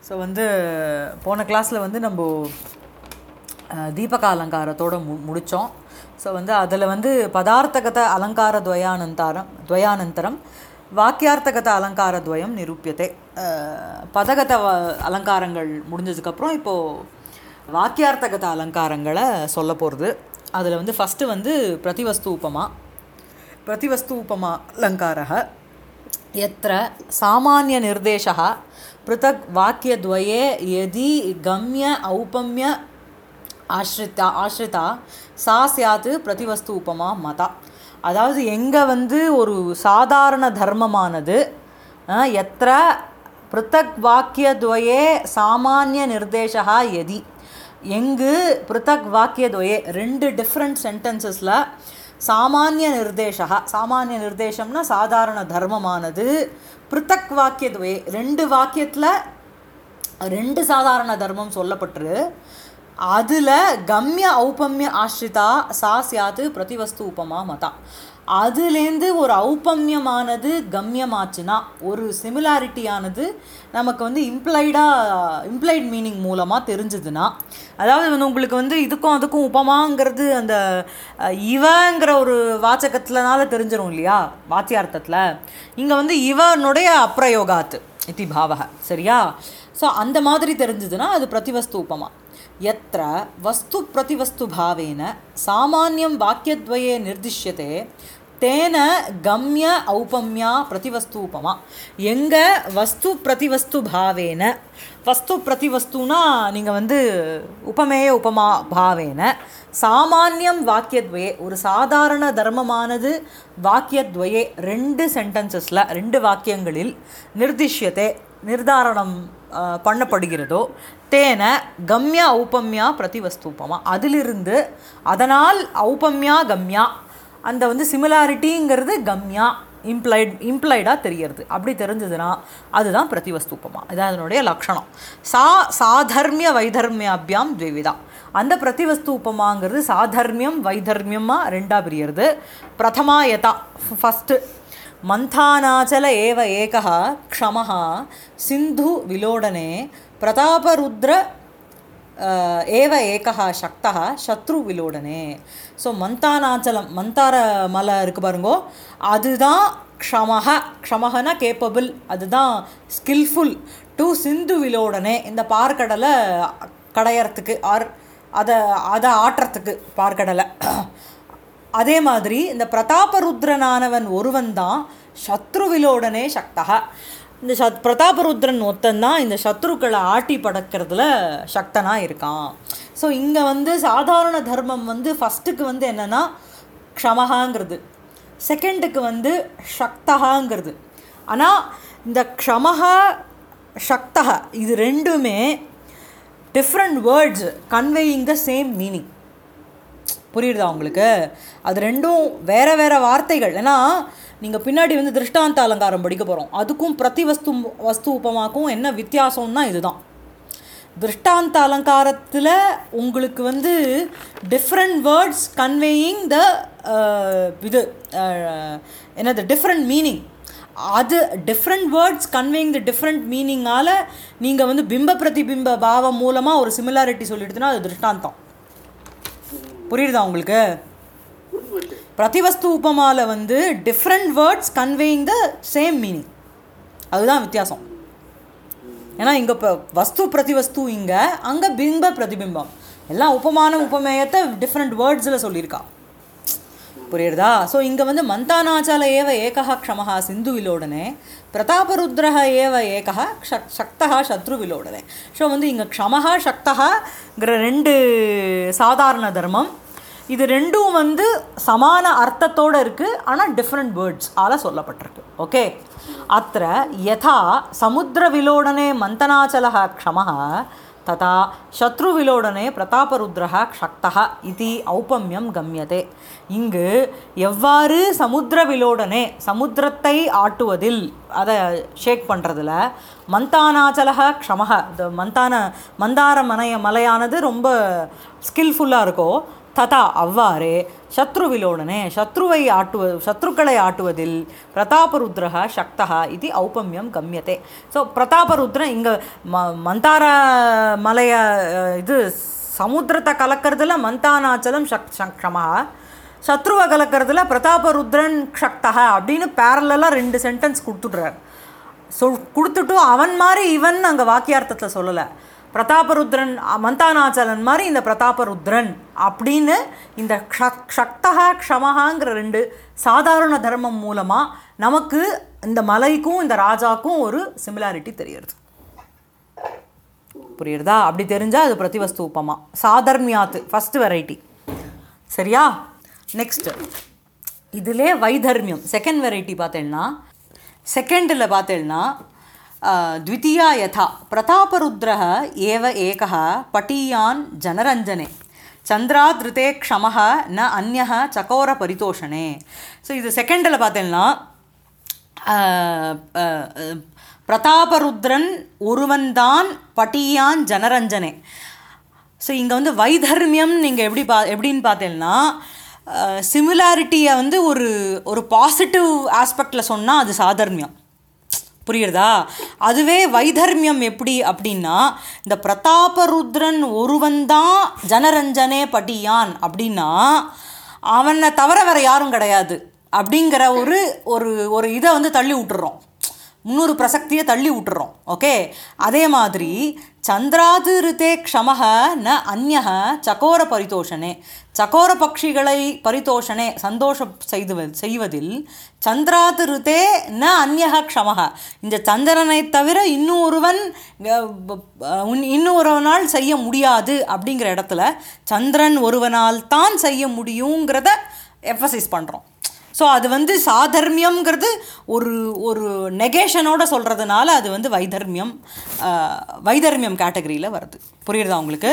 So வந்து போன கிளாஸில் வந்து நம்ம அஹ், தீபக அலங்காரத்தோட மு முடித்தோம் ஸோ வந்து அதில் வந்து பதார்த்தகத அலங்கார துவயானந்தாரம் துவயானந்தரம் வாக்கியார்த்தகத அலங்கார துவயம் நிரூபியத்தை அஹ், பதகத வ- அலங்காரங்கள் முடிஞ்சதுக்கப்புறம் இப்போது வாக்கியார்த்தகத அலங்காரங்களை சொல்ல போகிறது அதில் வந்து ஃபஸ்ட்டு வந்து பிரதிவஸ்து உபமா प्रतिवस्तु उपमा अलङ्कारः यत्र सामान्यनिर्देशः पृथक् वाक्यद्वये यदि गम्य औपम्य ஆஷ்ரிதா ஆஷ்ரிதா சா சியாத்து பிரதிவஸ்து உபமா மதா அதாவது எங்கே வந்து ஒரு சாதாரண தர்மமானது அஹ், எத்திர பிருத்தக் வாக்கியத்வயே சாமானிய நிர்தேசா எதி எங்கு பிருத்தக் வாக்கியத்வயே ரெண்டு டிஃப்ரெண்ட் சென்டென்சஸில் சாமானிய நிர்தேசா சாமானிய நிர்தேசம்னா சாதாரண தர்மமானது பிருத்தக் வாக்கியத்வயே ரெண்டு வாக்கியத்தில் ரெண்டு சாதாரண தர்மம் சொல்லப்பட்டு அதில் கம்ய ஔபம்ய ஆஷ்ரிதா சா சியாத்து பிரதிவஸ்து உபமா மதா அதுலேருந்து ஒரு ஔபம்யமானது கம்யமாச்சுன்னா ஒரு சிமிலாரிட்டியானது நமக்கு வந்து இம்ப்ளைடாக இம்ப்ளைட் மீனிங் மூலமாக தெரிஞ்சுதுன்னா அதாவது வந்து உங்களுக்கு வந்து இதுக்கும் அதுக்கும் உபமாங்கிறது அந்த அஹ், இவங்கிற ஒரு வாச்சகத்துலனால தெரிஞ்சிடும் இல்லையா வாத்தியார்த்தத்தில் இங்கே வந்து இவனுடைய அப்ரயோகாத்து இத்தி பாவக சரியா ஸோ அந்த மாதிரி தெரிஞ்சதுன்னா அது பிரதிவஸ்து உபமா यत्र वस्तु प्रतिवस्तु भावेन सामान्यं वाक्यद्वये निर्दिश्यते தேன கம்ய ஔபம்யா பிரதிவஸ்து உபமா எங்க வஸ்து பிரதிவஸ்து பாவேன வஸ்து பிரதிவஸ்துனா நீங்கள் வந்து உபமேய உபமா பாவேன சாமானியம் வாக்கியத்வயே ஒரு சாதாரண தர்மமானது வாக்கியத்வயே ரெண்டு சென்டென்சஸில் ரெண்டு வாக்கியங்களில் நிர்திஷ்யத்தை நிர்தாரணம் அஹ், பண்ணப்படுகிறதோ தேன கம்ய ஔபம்யா பிரதிவஸ்தூபமா அதிலிருந்து அதனால் ஔபம்யா கம்யா அந்த வந்து சிமிலாரிட்டிங்கிறது கம்யா இம்ப்ளைட் இம்ப்ளைடாக தெரியறது அப்படி தெரிஞ்சதுன்னா அதுதான் பிரதிவஸ்தூபமா இதான் அதனுடைய லக்ஷணம் சா சாதர்மிய வைதர்மியாபியாம் த்விவிதா அந்த பிரதிவஸ்து உபமாங்கிறது சாதர்மியம் வைதர்மியமாக ரெண்டாக பிரியறது பிரதமா யதா ஃபஸ்ட்டு மந்தானாச்சல ஏவ ஏகः க்ஷமः சிந்து விலோடனே பிரதாபருத்ர அஹ், ஏவ ஏகः சக்தः சத்ரு விலோடனே ஸோ மந்தானாச்சலம் மந்தார மலை இருக்கு பாருங்கோ அதுதான் க்ஷமஹ க்ஷமஹனா கேப்பபிள் அதுதான் ஸ்கில்ஃபுல் டு சிந்து விலோடனே இந்த பார்க்கடலை கடையறதுக்கு ஆர் அதை அதை ஆட்டுறதுக்கு பார்க்கடலை அதே மாதிரி இந்த பிரதாபருத்ரனானவன் ஒருவன் தான் சத்ருவிலோடனே சக்தகா இந்த சத் பிரதாபருத்ரன் ஒருத்தன் இந்த சத்ருக்களை ஆட்டி படக்கிறதுல சக்தனாக இருக்கான் ஸோ இங்கே வந்து சாதாரண தர்மம் வந்து ஃபஸ்ட்டுக்கு வந்து என்னென்னா க்ஷமஹாங்கிறது செகண்டுக்கு வந்து சக்தகாங்கிறது ஆனால் இந்த க்ஷமஹா சக்தகா இது ரெண்டுமே different words conveying the same meaning புரியுதா உங்களுக்கு அது ரெண்டும் வேற வேற வார்த்தைகள் ஏன்னா நீங்கள் பின்னாடி வந்து திருஷ்டாந்த அலங்காரம் படிக்க போகிறோம் அதுக்கும் பிரதி வஸ்து வஸ்து உபமாக்கும் என்ன வித்தியாசம்னா இதுதான் திருஷ்டாந்த அலங்காரத்தில் உங்களுக்கு வந்து டிஃப்ரெண்ட் வேர்ட்ஸ் கன்வேயிங் த இது அஹ், என்னது டிஃப்ரெண்ட் மீனிங் அது different words conveying the different மீனிங்கால் நீங்கள் வந்து பிம்ப பிரதிபிம்ப பாவம் மூலமாக ஒரு சிமிலாரிட்டி சொல்லிடுதுன்னா அது திருஷ்டாந்தம் புரியுதா உங்களுக்கு பிரதிவஸ்து உபமால வந்து different words conveying the same meaning அதுதான் வித்தியாசம் ஏன்னா இங்கே இப்போ வஸ்து பிரதிவஸ்து இங்கே அங்கே பிம்ப பிரதிபிம்பம் எல்லாம் உபமானம் உபமேயத்தை டிஃப்ரெண்ட் வேர்ட்ஸில் சொல்லியிருக்கா புரியுறதா ஸோ இங்கே வந்து மந்தானாச்சால ஏவ ஏகா க்ஷமஹா சிந்து விலோடனே பிரதாபருத்ரஹ ஏவ ஏகா ஷக் சக்தா சத்ரு விலோடனே ஸோ வந்து இங்கே க்ஷமஹா சக்தஹாங்கிற ரெண்டு சாதாரண தர்மம் இது ரெண்டும் வந்து சமான அர்த்தத்தோடு இருக்குது ஆனால் டிஃப்ரெண்ட் வேர்ட்ஸ் ஆல சொல்லப்பட்டிருக்கு ஓகே அத்த யதா சமுத்திரவிலோடனே மந்தனாச்சலः க்ஷமः ததா சத்ருவிலோடனே பிரதாபருத்ரः க்ஷக்தः இது ஔபம்யம் கம்யதே இங்கு எவ்வாறு சமுத்திர விலோடனே சமுத்திரத்தை ஆட்டுவதில் அதை ஷேக் பண்ணுறதுல மந்தானாச்சலக க்ஷமக இந்த மந்தான மந்தார மனைய மலையானது ரொம்ப ஸ்கில்ஃபுல்லாக இருக்கோ ததா அவ்வாறே சத்ருவிலோடனே சத்ருவை ஆட்டுவ சத்ருக்களை ஆட்டுவதில் பிரதாபருத்ரஹ சக்தா இது ஔபம்யம் கம்யத்தே ஸோ பிரதாபருத்ரன் இங்கே ம மந்தார மலைய அஹ், இது சமுத்திரத்தை கலக்கிறதுல மந்தானாச்சலம் சக் சக்ஷமா சத்ருவை கலக்கிறதுல பிரதாபருத்ரன் சக்தா அப்படின்னு பேரலாக ரெண்டு சென்டென்ஸ் கொடுத்துட்றார் சொல் கொடுத்துட்டும் அவன் மாதிரி இவன் அங்கே வாக்கியார்த்தத்தில் சொல்லலை பிரதாபருத்ரன் அ- மந்தானாச்சலன் மாதிரி இந்த பிரதாபருத்ரன் அப்படின்னு இந்த க்ஷ- க்ஷக்தஹா க்ஷமஹாங்கிற ரெண்டு சாதாரண தர்மம் மூலமாக நமக்கு இந்த மலைக்கும் இந்த ராஜாக்கும் ஒரு சிமிலாரிட்டி தெரியுது புரியுறதா அப்படி தெரிஞ்சால் அது பிரதிவஸ்து உப்பமா சாதர்மியாத்து ஃபஸ்ட்டு வெரைட்டி சரியா நெக்ஸ்ட் இதிலே வைதர்மியம் செகண்ட் வெரைட்டி பார்த்தேன்னா செகண்டில் பார்த்தேன்னா द्वितीया यथा प्रतापरुद्रः एव एकः पटीयान् जनरञ्जने चन्द्रादृते क्षमः न अन्यः चकोरपरितोषणे ஸோ இது செகண்டில் பார்த்தேன்னா ஆஹ், ஆஹ், ஆஹ், பிரதாபருத்ரன் ஒருவன்தான் பட்டியான் ஜனரஞ்சனே ஸோ இங்கே வந்து வைதர்மியம் நீங்கள் எப்படி பா எப்படின்னு பார்த்தீங்கன்னா சிமிலாரிட்டியை வந்து ஒரு ஒரு பாசிட்டிவ் ஆஸ்பெக்டில் சொன்னால் அது சாதர்மியம் புரியுறதா அதுவே வைதர்மியம் எப்படி அப்படின்னா இந்த பிரதாபருத்ரன் ஒருவன்தான் ஜனரஞ்சனே பட்டியான் அப்படின்னா அவனை தவிர வேற யாரும் கிடையாது அப்படிங்கிற ஒரு ஒரு ஒரு இதை வந்து தள்ளி விட்டுறோம் முன்னூறு பிரசக்தியை தள்ளி விட்டுறோம் ஓகே அதே மாதிரி சந்திராதிருத்தே க்ஷமஹ ந அந்யஹ சகோர பரிதோஷனே சகோர பட்சிகளை பரிதோஷனே சந்தோஷம் செய்து செய்வதில் சந்திராதிருத்தே ந அந்யஹ க்ஷமஹ இந்த சந்திரனை தவிர இன்னும் ஒருவன் அஹ், ப- அஹ், உன்- இன்னும் ஒருவனால் செய்ய முடியாது அப்படிங்கிற இடத்துல சந்திரன் ஒருவனால் தான் செய்ய முடியுங்கிறத எஃபசைஸ் பண்ணுறோம் ஸோ அது வந்து சாதர்மியம்ங்கிறது ஒரு ஒரு நெகேஷனோட சொல்கிறதுனால அது வந்து வைதர்மியம் ஆஹ், வைதர்மியம் கேட்டகரியில் வருது புரியுறதா உங்களுக்கு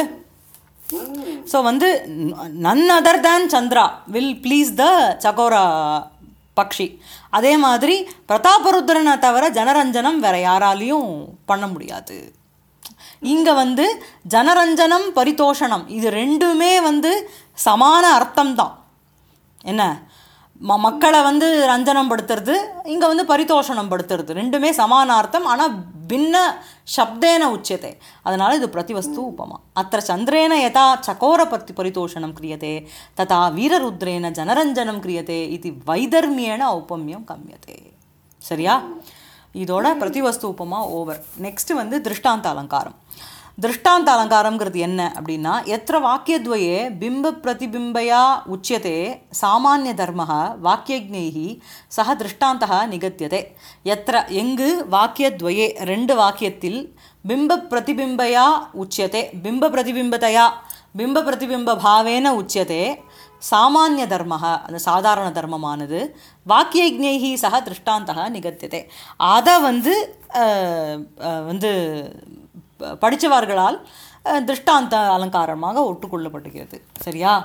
ஸோ வந்து நன் அதர் தேன் சந்திரா வில் ப்ளீஸ் த சகோரா பக்ஷி அதே மாதிரி பிரதாபருத்ரனை தவிர ஜனரஞ்சனம் வேற யாராலையும் பண்ண முடியாது இங்கே வந்து ஜனரஞ்சனம் பரிதோஷணம் இது ரெண்டுமே வந்து சமான அர்த்தம்தான் என்ன ம மக்களை வந்து ரஞ்சனம் படுத்துறது இங்கே வந்து பரிதோஷணம் படுத்துறது ரெண்டுமே சமானார்த்தம் ஆனால் பின்ன சப்தேன உச்சியத்தை அதனால் இது பிரதிவஸ்து உபமா அத்த சந்திரேன யதா சகோர பத்தி பரிதோஷணம் கிரியதே ததா வீரருத்ரேன ஜனரஞ்சனம் கிரியதே இது வைதர்மியேன ஔபம்யம் கம்யதே சரியா இதோட பிரதிவஸ்து உபமா ஓவர் நெக்ஸ்ட் வந்து திருஷ்டாந்த அலங்காரம் திருஷ்டாந்த அலங்காரம்ங்கிறது என்ன அப்படின்னா எத்திர வாக்கியத்வயே பிம்ப பிரதிபிம்பயா உச்சியதே சாமானிய தர்ம வாக்கியஜ்ஞைஹி சக திருஷ்டாந்தः நிகத்தியதே எத்திர எங்கு வாக்கியத்வயே ரெண்டு வாக்கியத்தில் பிம்ப பிரதிபிம்பயா உச்சியதே பிம்ப பிரதிபிம்பதையா பிம்ப பிரதிபிம்ப பாவேன உச்சியதே சாமானிய தர்ம அந்த சாதாரண தர்மமானது வாக்கியஜ்ஞைஹி சக திருஷ்டாந்தக நிகத்தியதே அதை வந்து அஹ், அஹ், வந்து ப- படிச்சவர்களால் அஹ், திருஷ்டாந்த அலங்காரமாக ஒட்டுக்கொள்ளப்படுகிறது சரியா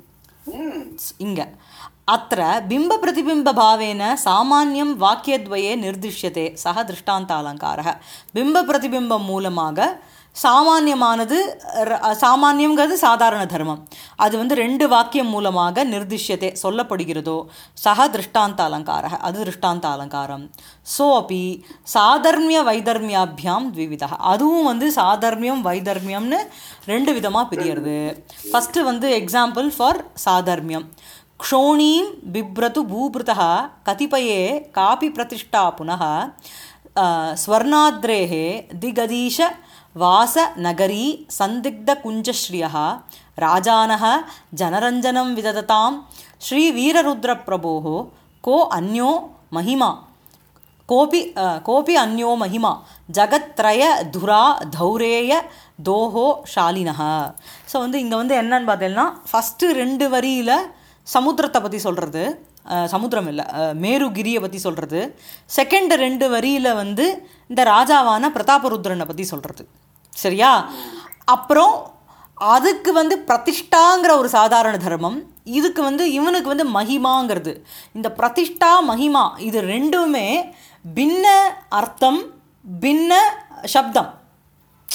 இங்க அத்த பிம்ப பிரதிபிம்ப பாவேன சாமானியம் வாக்கியத்வயே நிர்திஷ்யதே சக திருஷ்டாந்த அலங்காரः பிம்ப பிரதிபிம்பம் மூலமாக சாமானியமானது ர- சாமானியம்ங்கிறது சாதாரண தர்மம் அது வந்து ரெண்டு வாக்கியம் மூலமாக நிர்திஷ்யத்தே சொல்லப்படுகிறதோ சக திருஷ்டாந்த அலங்காரः அது திருஷ்டாந்த அலங்காரம் சோ அப்பி சாதர்மிய வைதர்மியாபியாம் த்விவிதா அதுவும் வந்து சாதர்மியம் வைதர்மியம்னு ரெண்டு விதமாக பிரியறது ஃபஸ்ட்டு வந்து எக்ஸாம்பிள் ஃபார் சாதர்மியம் क्षोणीं बिभ्रतु भूभृतः कतिपये कापि प्रतिष्ठा पुनः अ, स्वर्णाद्रेः दिगदीश वासनगरी सन्दिग्धकुञ्जश्रियः राजानः जनरञ्जनं विदधतां श्रीवीररुद्रप्रभोः को अन्यो महिमा கோபி அஹ், கோபி அந்யோ மகிமா ஜகத்ரய துரா தௌரேய தோஹோ ஷாலினஹ ஸோ வந்து இங்கே வந்து என்னன்னு பார்த்தீங்கன்னா ஃபஸ்ட்டு ரெண்டு வரியில் சமுத்திரத்தை பற்றி சொல்கிறது சமுத்திரம் இல்லை மேருகிரியை பற்றி சொல்கிறது செகண்ட் ரெண்டு வரியில் வந்து இந்த ராஜாவான பிரதாபருத்ரனை பற்றி சொல்கிறது சரியா அப்புறம் அதுக்கு வந்து பிரதிஷ்டாங்கிற ஒரு சாதாரண தர்மம் இதுக்கு வந்து இவனுக்கு வந்து மகிமாங்கிறது இந்த பிரதிஷ்டா மகிமா இது ரெண்டுமே பின்ன அர்த்தம் பின்ன சப்தம்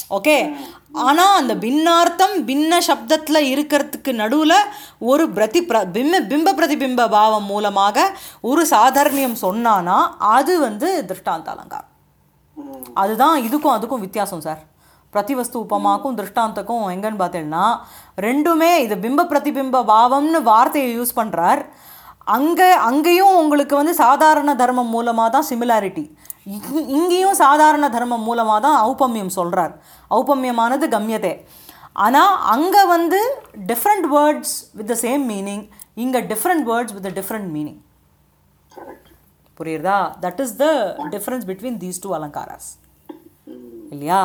ஓகே ஆனால் அந்த பின்னார்த்தம் பின்ன சப்தத்தில் இருக்கிறதுக்கு நடுவில் ஒரு பிரதி பிர பிம்ப பிம்ப பிரதிபிம்ப பாவம் மூலமாக ஒரு சாதாரணியம் சொன்னானா அது வந்து திருஷ்டாந்த அலங்காரம் ம் அதுதான் இதுக்கும் அதுக்கும் வித்தியாசம் சார் பிரதிவஸ்து உபமாக்கும் திருஷ்டாந்தக்கும் எங்கன்னு பார்த்தீங்கன்னா ரெண்டுமே இது பிம்ப பிரதிபிம்ப பாவம்னு வார்த்தையை யூஸ் பண்ணுறார் அங்கே அங்கேயும் உங்களுக்கு வந்து சாதாரண தர்மம் மூலமாக தான் சிமிலாரிட்டி இங்கேயும் சாதாரண தர்மம் மூலமாக தான் ஔபம்யம் சொல்கிறார் ஔபம்யமானது கம்யதே ஆனால் அங்கே வந்து different words with the same meaning இங்கே different words with different meaning correct புரியுறதா that is the difference between these two அலங்காராஸ் இல்லையா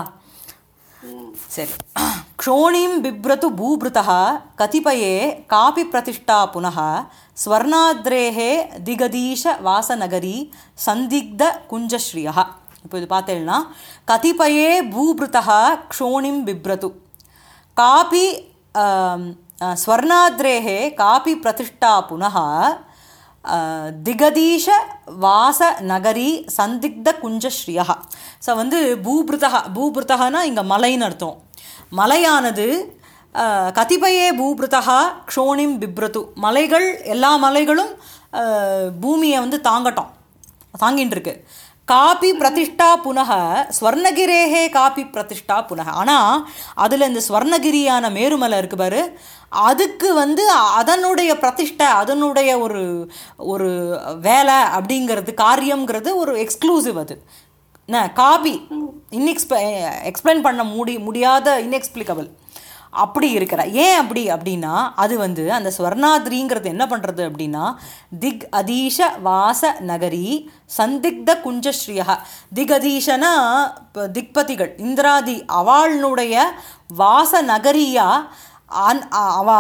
சரி க்ஷோணிம் பிப்ரது பூபிருத்தः கதிபயே காபி பிரதிஷ்டா புனः ஸ்வர்ணாத்ரேः திகதீஷ வாசநகரி சந்திக்த குஞ்சஸ்ரீயா இப்போ இது பார்த்தேன்னா கதிபயே பூபிருத்தः க்ஷோணிம் பிப்ரது காபி ஆம், ஆ, ஸ்வர்ணாத்ரேः காபி பிரதிஷ்டா புனः அஹ், திகதீஷ வாச நகரி சந்திக்த குஞ்சஸ்ரீயா ஸோ வந்து பூபிருத்தா பூபிருத்தகனா இங்கே மலைன்னு அர்த்தம் மலையானது அஹ், கதிபயே பூபிருத்தா க்ஷோணிம் பிப்ரது மலைகள் எல்லா மலைகளும் அஹ், பூமியை வந்து தாங்கட்டும் தாங்கின்னு இருக்கு காபி பிரதிஷ்டா புனக ஸ்வர்ணகிரேகே காபி பிரதிஷ்டா புனக ஆனால் அதில் இந்த ஸ்வர்ணகிரியான மேருமலை இருக்கு பாரு அதுக்கு வந்து அதனுடைய பிரதிஷ்டை அதனுடைய ஒரு ஒரு வேலை அப்படிங்கிறது காரியம்ங்கிறது ஒரு எக்ஸ்க்ளூசிவ் அது என்ன காபி இன்எக்ஸ்ப எக்ஸ்பிளைன் பண்ண முடி முடியாத இன்எக்ஸ்பிளிகபிள் அப்படி இருக்கிற ஏன் அப்படி அப்படின்னா அது வந்து அந்த ஸ்வர்ணாத்ரிங்கிறது என்ன பண்ணுறது அப்படின்னா திக் அதீஷ வாச நகரி சந்திக்த குஞ்சஸ்ரீயா திக் அதீஷனா இப்போ திக்பதிகள் இந்திராதி அவளுடைய வாச நகரியா அன் அ- அவ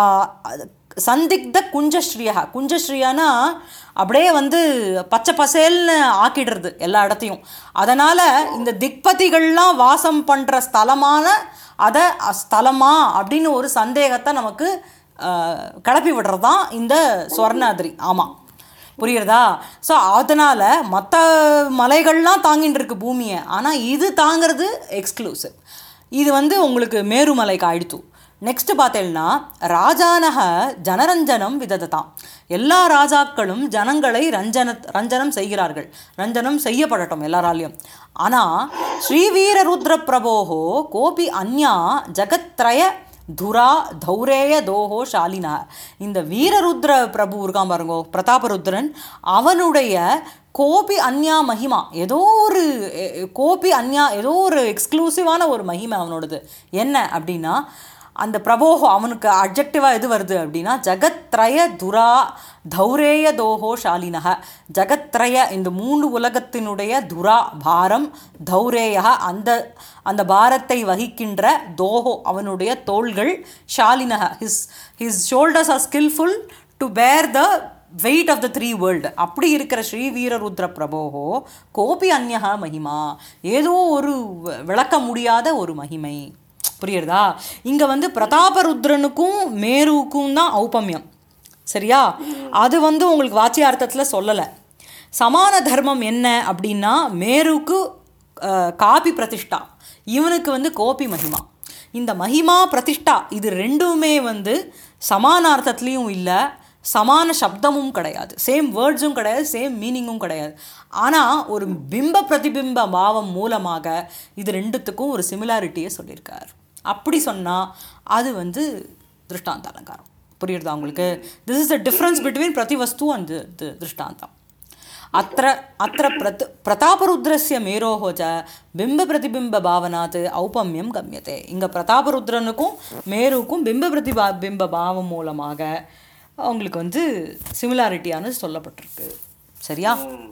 சந்திக்த குஞ்சஸ்ரீயா குஞ்சஸ்ரீயானா அப்படியே வந்து பச்சை பசேல்னு ஆக்கிடுறது எல்லா இடத்தையும் அதனால் இந்த திக்பதிகள்லாம் வாசம் பண்ணுற ஸ்தலமான அதை ஸ்தலமா அப்படின்னு ஒரு சந்தேகத்தை நமக்கு அஹ், கிளப்பி விடுறது தான் இந்த ஸ்வர்ணாதிரி ஆமாம் புரியுறதா ஸோ அதனால் மற்ற மலைகள்லாம் தாங்கிட்டு இருக்கு பூமியை ஆனால் இது தாங்கிறது எக்ஸ்க்ளூசிவ் இது வந்து உங்களுக்கு மேருமலைக்கு ஆயிடுத்து நெக்ஸ்ட் பார்த்தேன்னா ராஜானக ஜனரஞ்சனம் விதததாம் எல்லா ராஜாக்களும் ஜனங்களை ரஞ்சன ரஞ்சனம் செய்கிறார்கள் ரஞ்சனம் செய்யப்படட்டும் எல்லாராலையும் ஆனால் ஸ்ரீவீரருத்ர பிரபோகோ கோபி அந்யா ஜகத்ரய துரா தௌரேய தோஹோ ஷாலினா இந்த வீரருத்ர பிரபு இருக்கான் பாருங்கோ பிரதாபருத்ரன் அவனுடைய கோபி அந்யா மகிமா ஏதோ ஒரு எ- எ- கோபி அந்யா ஏதோ ஒரு எக்ஸ்க்ளூசிவான ஒரு மகிமை அவனோடது என்ன அப்படின்னா அந்த பிரபோகோ அவனுக்கு அப்ஜெக்டிவாக எது வருது அப்படின்னா ஜகத்ரய துரா தௌரேய தோஹோ ஷாலினக ஜகத்ரய இந்த மூணு உலகத்தினுடைய துரா பாரம் தௌரேய அந்த அந்த பாரத்தை வகிக்கின்ற தோஹோ அவனுடைய தோள்கள் ஷாலினக his his shoulders are skilful to bear the weight of the three world அப்படி இருக்கிற ஸ்ரீ வீரருத்ர பிரபோகோ கோபி அந்யகா மகிமா ஏதோ ஒரு வ- விளக்க முடியாத ஒரு மகிமை புரியுறதா இங்கே வந்து பிரதாபருத்ரனுக்கும் மேருவுக்கும் தான் ஔபம்யம் சரியா அது வந்து உங்களுக்கு வாச்சியார்த்தத்தில் சொல்லலை சமான தர்மம் என்ன அப்படின்னா மேருக்கு அஹ், காபி பிரதிஷ்டா இவனுக்கு வந்து கோபி மகிமா இந்த மகிமா பிரதிஷ்டா இது ரெண்டுமே வந்து சமானார்த்தத்துலேயும் இல்லை சமான சப்தமும் கிடையாது சேம் வேர்ட்ஸும் கிடையாது சேம் மீனிங்கும் கிடையாது ஆனால் ஒரு பிம்ப பிரதிபிம்ப பாவம் மூலமாக இது ரெண்டுத்துக்கும் ஒரு சிமிலாரிட்டியை சொல்லியிருக்கார் அப்படி சொன்னால் அது வந்து திருஷ்டாந்த அலங்காரம் புரியுறதா உங்களுக்கு this is the difference between பிரதிவஸ்து அண்ட் திருஷ்டாந்தம் अत्र अत्र प्रत பிரதாபருத்ரஸ்ய மேரோஹோ ச பிம்ப பிரதிபிம்ப பாவனாத் ஔபம்யம் கம்யத்தை இங்கே பிரதாபருத்ரனுக்கும் மேருக்கும் பிம்ப பிரதிபா பிம்ப பாவம் மூலமாக அவங்களுக்கு வந்து சிமிலாரிட்டியானது சொல்லப்பட்டிருக்கு சரியா ம்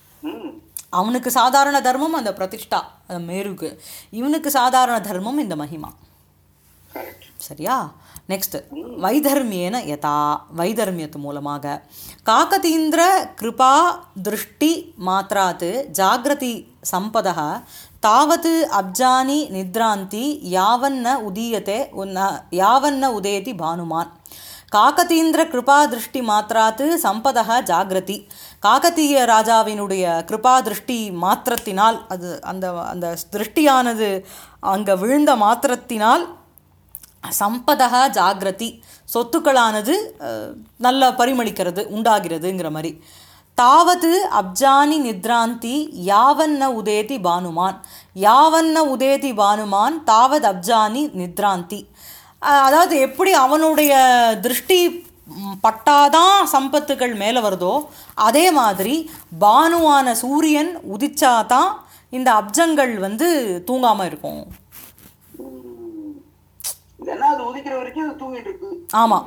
ம் அவனுக்கு சாதாரண தர்மம் அந்த பிரதிஷ்டா அந்த மேருக்கு இவனுக்கு சாதாரண தர்மம் இந்த மகிமா கரெக்ட் சரியா நெக்ஸ்ட் வைதர்மியேன யதா வைதர்மியத்து மூலமாக காக்கதீந்திர கிருபா திருஷ்டி மாத்திராத் ஜாகிரதி சம்பதः தாவத் அப்ஜானி நித்ராந்தி யாவன்ன உதீயத்தே உன்ன யாவன்ன உதயதி பானுமான் காகதீந்திர கிருபா திருஷ்டி மாத்திராத்து சம்பதக ஜாகிரதி காகதீய ராஜாவினுடைய கிருபா திருஷ்டி மாத்திரத்தினால் அது அந்த அந்த திருஷ்டியானது அங்கே விழுந்த மாத்திரத்தினால் சம்பதக ஜாகிரதி சொத்துக்களானது அஹ், நல்ல பரிமளிக்கிறது உண்டாகிறதுங்கிற மாதிரி தாவது அப்ஜானி நித்ராந்தி யாவன்ன உதேதி பானுமான் யாவன்ன உதேதி பானுமான் தாவத் அப்ஜானி நித்ராந்தி அஹ், அதாவது எப்படி அவனுடைய திருஷ்டி ம், பட்டாதான் சம்பத்துகள் மேலே வருதோ அதே மாதிரி பானுவான சூரியன் உதிச்சாதான் இந்த அப்ஜங்கள் வந்து தூங்காமல் இருக்கும் ம். இல்லைன்னா அது உதிக்கிற வரைக்கும் அது தூங்கிட்டு இருக்கு ஆமாம்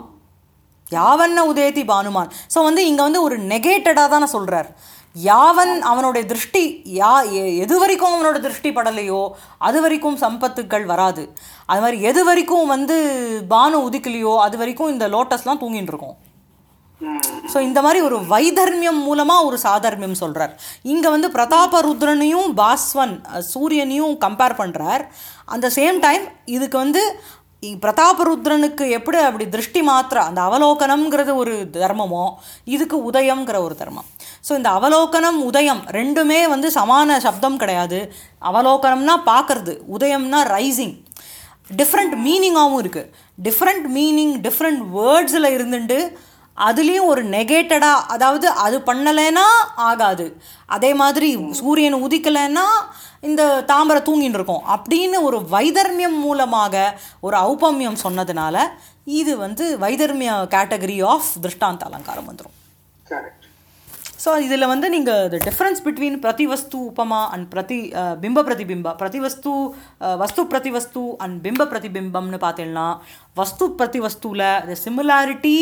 யாவன்ன உதயதி பானுமான் ஸோ வந்து இங்கே வந்து ஒரு நெகேட்டடாக தானே சொல்கிறார் யாவன் அவனுடைய திருஷ்டி யா எ- எது வரைக்கும் அவனோட திருஷ்டி படலையோ அது வரைக்கும் சம்பத்துக்கள் வராது அது மாதிரி எது வரைக்கும் வந்து பானு உதிக்கலையோ அது வரைக்கும் இந்த லோட்டஸ்லாம் தூங்கிட்டு இருக்கும் ம். ஸோ இந்த மாதிரி ஒரு வைதர்மியம் மூலமாக ஒரு சாதர்மியம் சொல்கிறார் இங்கே வந்து பிரதாப ருத்ரனையும் பாஸ்வன் அஹ், சூரியனையும் கம்பேர் பண்ணுறார் அந்த சேம் டைம் இதுக்கு வந்து இ- பிரதாபருத்ரனுக்கு எப்படி அப்படி திருஷ்டி மாத்திர அந்த அவலோகனம்ங்கிறது ஒரு தர்மமோ இதுக்கு உதயம்ங்கிற ஒரு தர்மம் ஸோ இந்த அவலோகனம் உதயம் ரெண்டுமே வந்து சமான சப்தம் கிடையாது அவலோகனம்னா பார்க்கறது உதயம்னா ரைசிங் டிஃப்ரெண்ட் மீனிங்காகவும் இருக்குது டிஃப்ரெண்ட் மீனிங் டிஃப்ரெண்ட் வேர்ட்ஸில் இருந்துட்டு அதுலேயும் ஒரு நெகேட்டடாக அதாவது அது பண்ணலைன்னா ஆகாது அதே மாதிரி சூரியன் உதிக்கலைன்னா இந்த தாமரை தூங்கின்னு இருக்கும் அப்படின்னு ஒரு வைதர்மியம் மூலமாக ஒரு ஔபமியம் சொன்னதுனால இது வந்து வைதர்மிய கேட்டகரி ஆஃப் திருஷ்டாந்த அலங்காரம் வந்துடும் கரெக்ட் ஸோ இதில் வந்து நீங்கள் த டிஃப்ரென்ஸ் பிட்வீன் பிரதிவஸ்து உபமா அண்ட் பிரதி அஹ், பிம்ப பிரதிபிம்ப பிரதிவஸ்து அஹ், வஸ்து பிரதிவஸ்து அண்ட் பிம்ப பிரதிபிம்பம்னு பார்த்தீங்கன்னா வஸ்து பிரதிவஸ்துவில் the similarity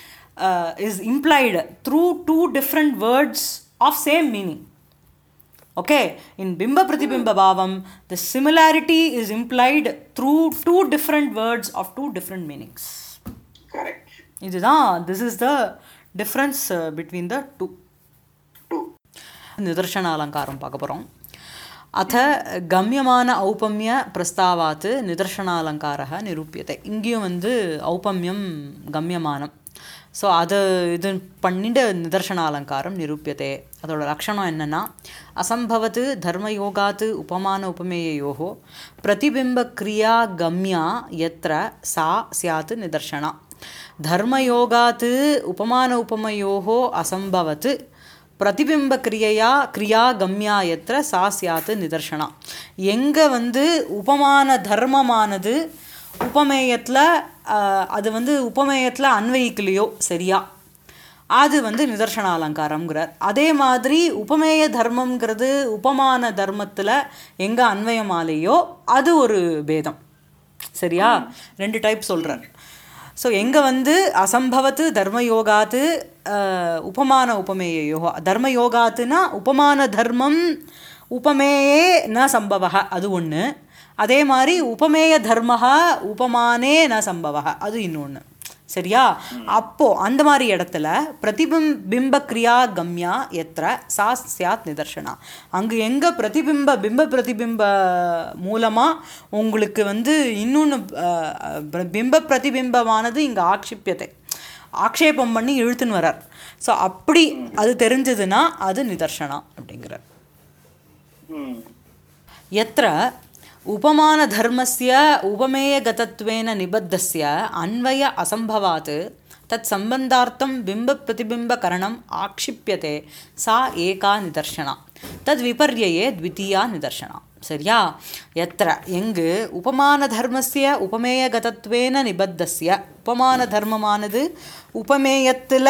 is implied through two different words of same meaning okay in bimba pratibimba bhavam the similarity is implied through two different words of two different meanings correct இதுதான் this is the difference between the two two நிதர்சன அலங்காரம் பார்க்க போகிறோம் அத கம்யமான ஔபம்ய பிரஸ்தாவாத்து நிதர்சனாலங்காரக நிரூபியத்தை இங்கேயும் வந்து ஔபம்யம் கம்யமானம் so அது இது பண்ணிட்டு நிதர்சனாலங்காரம் நிரூபியத்தை அதோட லக்ஷணம் என்னென்னா அசம்பவத்து தர்மயோகாத்து உபமான உபமேயோகோ பிரதிபிம்ப கிரியா கம்யா எத்திர சா சியாத் நிதர்சனா தர்மயோகாத் உபமான உபமயோகோ அசம்பவத் பிரதிபிம்ப கிரியையா கிரியா கம்யா எத்திர சா சியாத்து நிதர்சனா எங்கே வந்து உபமான தர்மமானது உபமேயத்தில் அது வந்து உபமேயத்தில் அன்வயிக்கலையோ சரியா அது வந்து நிதர்சன அலங்காரம்ங்கிறார் அதே மாதிரி உபமேய தர்மம்ங்கிறது உபமான தர்மத்தில் எங்கே அன்வயமாலேயோ அது ஒரு பேதம் சரியா ரெண்டு டைப் சொல்கிறார் ஸோ எங்கே வந்து அசம்பவத்து தர்மயோகாத்து அஹ், உபமான உபமேய யோகா தர்மயோகாத்துனா உபமான தர்மம் உபமேயே ந சம்பவக அது ஒன்று அதே மாதிரி உபமேய தர்மஹ உபமானே ந சம்பவக அது இன்னொன்று சரியா அப்போ அந்த மாதிரி இடத்துல பிரதிபிம் பிம்ப கிரியா கம்யா எத்திர சா சியாத் நிதர்சனா அங்கு எங்கே பிரதிபிம்ப பிம்ப பிரதிபிம்ப மூலமாக உங்களுக்கு வந்து இன்னொன்று பிம்ப பிரதிபிம்பமானது இங்கே ஆக்ஷிப்பியத்தை ஆக்ஷேபம் பண்ணி இழுத்துன்னு வரார் ஸோ அப்படி அது தெரிஞ்சதுன்னா அது நிதர்சனா அப்படிங்கிறார் ம் यत्र उपमानधर्मस्य उपमेयगतत्वेन निबद्धस्य अन्वय असम्भवात् तत्सम्बन्धार्थं बिम्बप्रतिबिम्बकरणम् आक्षिप्यते सा एका निदर्शना तद्विपर्यये द्वितीया निदर्शना சரியா எத்திர எங்கு உபமான தர்மஸ்ய உபமேயகதத்வேன நிபத்தஸ்ய உபமான தர்மமானது உபமேயத்தில்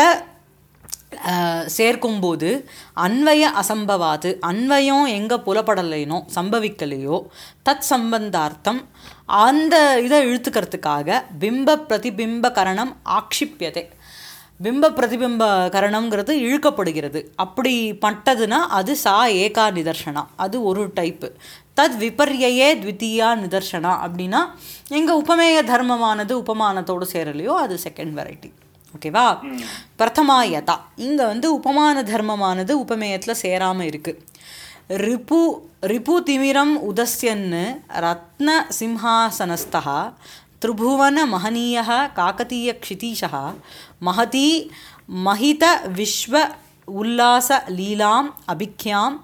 அஹ், சேர்க்கும்போது அன்வய அசம்பவாது அன்வயம் எங்கே புலப்படலைனோ சம்பவிக்கலையோ தத் சம்பந்தார்த்தம் அந்த இதை இழுத்துக்கிறதுக்காக பிம்ப பிரதிபிம்ப கரணம் ஆக்ஷிப்பியதே பிம்ப பிரதிபிம்ப கரணம்ங்கிறது இழுக்கப்படுகிறது அப்படி பட்டதுன்னா அது சா ஏகா நிதர்சனா அது ஒரு டைப்பு தத் விபர்யையே த்வித்தீயா நிதர்சனா அப்படின்னா எங்கள் உபமேய தர்மமானது உபமானத்தோடு சேரலையோ அது செகண்ட் வெரைட்டி ஓகேவா பிரதமா யதா இங்கே வந்து உபமான தர்மமானது உபமேயத்தில் சேராமல் இருக்குது ரிபு ரிபு திமிரம் உதஸ்யன்னு ரத்ன சிம்ஹாசனஸ்தா त्रिभुवन महनीयः काकतीयक्षितीशः महती महित विश्व उल्लासलीलाम् अभिख्याम्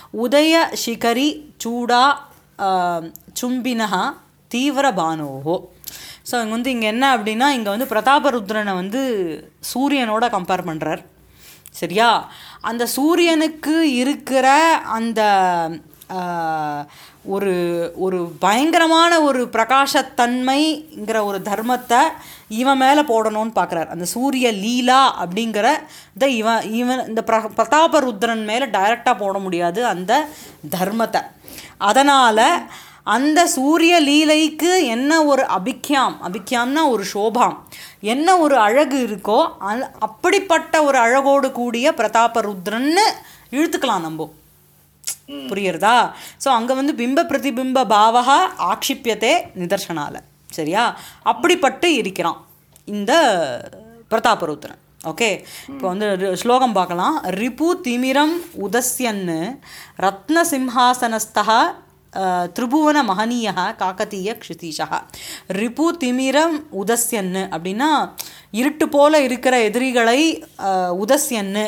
उदयशिखरि चूडा आ, चुम्बिनः தீவிரபானோஹோ ஸோ இங்கே வந்து இங்கே என்ன அப்படின்னா இங்கே வந்து பிரதாபருத்ரனை வந்து சூரியனோட கம்பேர் பண்ணுறார் சரியா அந்த சூரியனுக்கு இருக்கிற அந்த ஆஹ், ஒரு ஒரு பயங்கரமான ஒரு பிரகாசத்தன்மைங்கிற ஒரு தர்மத்தை இவன் மேலே போடணும்னு பார்க்குறார் அந்த சூரிய லீலா அப்படிங்கிற இதை இவன் இவன் இந்த பிர பிரதாபருத்ரன் மேலே டைரெக்டாக போட முடியாது அந்த தர்மத்தை அதனால் அந்த சூரிய லீலைக்கு என்ன ஒரு அபிக்யாம் அபிக்யாம்னா ஒரு சோபாம் என்ன ஒரு அழகு இருக்கோ அ- அப்படிப்பட்ட ஒரு அழகோடு கூடிய பிரதாபருத்ரன்னு இழுத்துக்கலாம் நம்ம புரியுறதா ஸோ அங்கே வந்து பிம்ப பிரதிபிம்ப பாவகா ஆக்ஷிப்பியத்தே நிதர்சனால சரியா அப்படிப்பட்டு இருக்கிறான் இந்த பிரதாபருத்ரன் ஓகே இப்போ வந்து ரி- ஸ்லோகம் பார்க்கலாம் ரிபு திமிரம் உதஸ்யன்னு ரத்ன சிம்ஹாசனஸ்தா திரிபுவன மகனீய காக்கத்தீய க்ஷிதீஷா ரிபு திமிரம் உதஸ்யன்னு அப்படின்னா இருட்டு போல இருக்கிற எதிரிகளை அஹ், உதஸ்யன்னு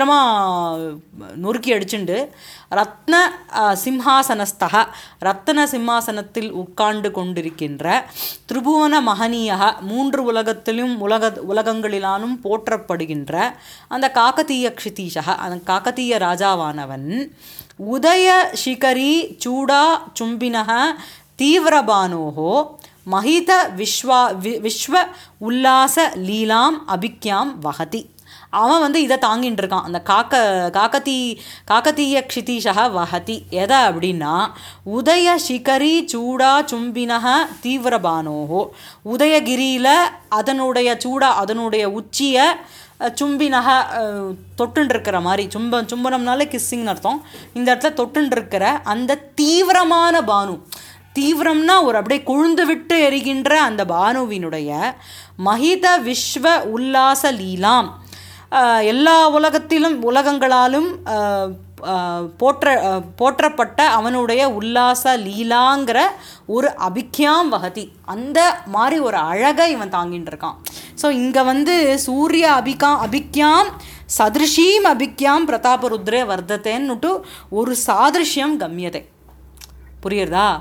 பயங்கரமாக நொறுக்கி அடிச்சுண்டு ரத்ன அஹ், சிம்ஹாசனஸ்தக ரத்ன சிம்மாசனத்தில் உட்கார்ந்து கொண்டிருக்கின்ற திரிபுவன மகனீயக மூன்று உலகத்திலும் உலக உலகங்களிலானும் போற்றப்படுகின்ற அந்த காக்கத்தீய க்ஷிதீஷக அந்த காக்கத்தீய ராஜாவானவன் உதய சிகரி சூடா சும்பினக தீவிரபானோஹோ மஹித விஸ்வா வி விஸ்வ உல்லாச லீலாம் அபிக்யாம் வகதி அவன் வந்து இதை தாங்கிட்டு இருக்கான் அந்த காக்க காக்கத்தீ காக்கத்தீய க்ஷிதீஷக வகதி எதை அப்படின்னா உதய சிகரி சூடா சும்பினக தீவிரபானோஹோ உதயகிரியில் அதனுடைய சூடா அதனுடைய உச்சியை சும்பினக தொட்டுன்னு இருக்கிற மாதிரி சும்ப சும்பனம்னாலே கிஸ்ஸிங்னு அர்த்தம் இந்த இடத்துல தொட்டுன்னு இருக்கிற அந்த தீவிரமான பானு தீவிரம்னா ஒரு அப்படியே கொழுந்து விட்டு எரிகின்ற அந்த பானுவினுடைய மஹித விஸ்வ உல்லாச லீலாம் ஆஹ் எல்லா உலகத்திலும் உலகங்களாலும் ஆஹ் ஆஹ் போற்ற ஆஹ் போற்றப்பட்ட அவனுடைய உல்லாச லீலாங்கிற ஒரு அபிக்யாம் வகதி அந்த மாதிரி ஒரு அழகை இவன் தாங்கிட்டு இருக்கான் ஸோ இங்கே வந்து சூரிய அபிகா அபிக்யாம் சதிருஷீம் அபிக்யாம் பிரதாபருத்ரே வர்த்தத்தேன்னுட்டு ஒரு சாதிருஷ்யம் கம்யதை புரியுறதா